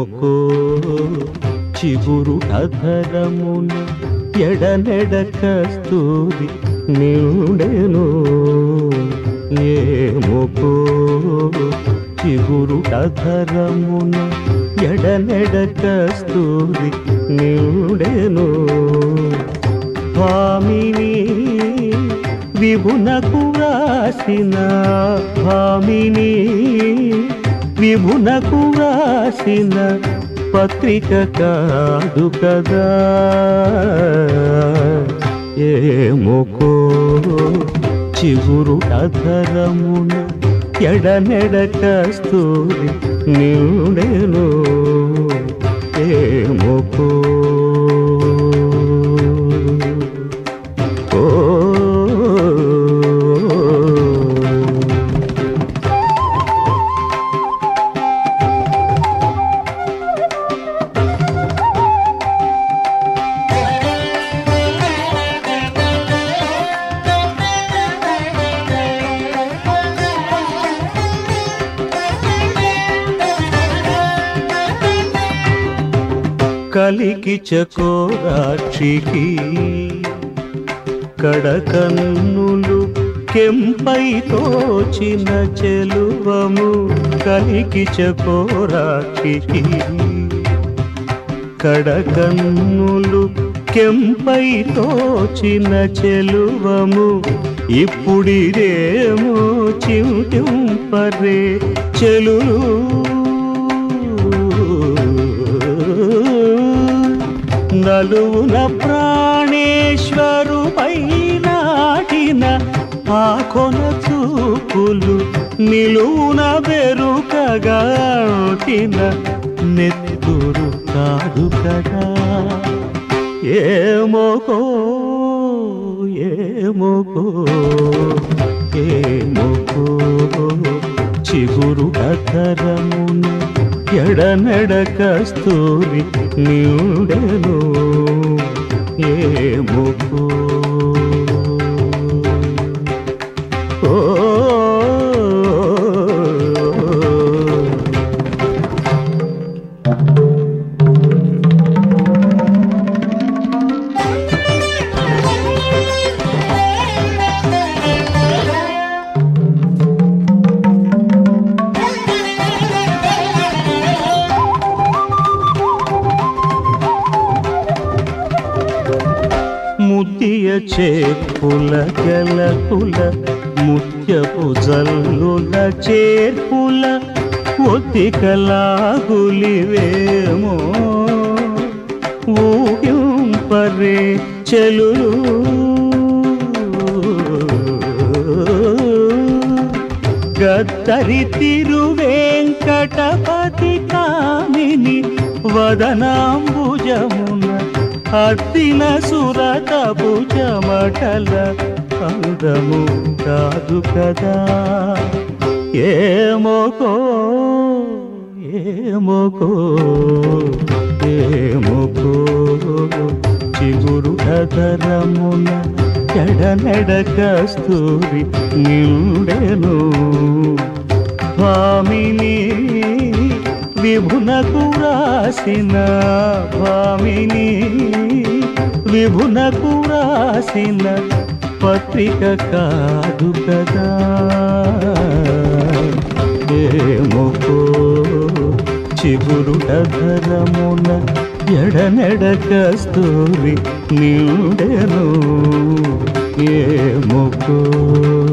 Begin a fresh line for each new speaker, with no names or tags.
ఏమోకో చిగురు అధరమున ఎడనెడ కస్తూరి నిండెను ఏమోకో చిగురు అధరమున ఎడనెడ కస్తూరి నిండెను స్వామిని విభునకు రాసిన స్వామిని విభునకు రాసిన పత్రిక కాదు కదా ఏమోకో చిగురు అధరమున ఎడనెడ కస్తూరి నిండెను ఏమోకో ఓ కలికి చకోరాక్షికి కడకన్నులు కెంపై తోచిన చెలువము కలికి చకోరాక్షికి కడకన్నులు కెంపై తోచిన చెలువము ఇప్పుడిదేమో చింతింపరే చెలులు నలువున ప్రాణేశ్వరు పైనాటిన ఆ కొన చూపులు నిలువున బెరుకగాటిన నెత్తురు కాదు కదా ఏమోకో ఏమోకో ఏమోకో చిగురు అధరమున ఎడనెడ కస్తూరి నిండెను ఏమోకో ఓ ముత్య చేర్పుల గలకుల ముత్యపు జల్లుల చేర్పుల ఒత్తికలాగులివేమో ఊహింపరే చెలులు గద్దరి తిరువేంకటపతి కామిని వదనాంబుజమున అద్దిన సురతపు చెమటల అందము కాదు కదా ఏమోకో ఏమోకో ఏమోకో చిగురు అధరమున ఎడనెడ కస్తూరి నిండెను స్వామిని విభునకు రాసిన స్వామిని విభునకు రాసిన పత్రిక కాదు కదా ఏమోకో చిగురు అధరమున ఎడనెడ కస్తూరి నిండెను ఏమోకో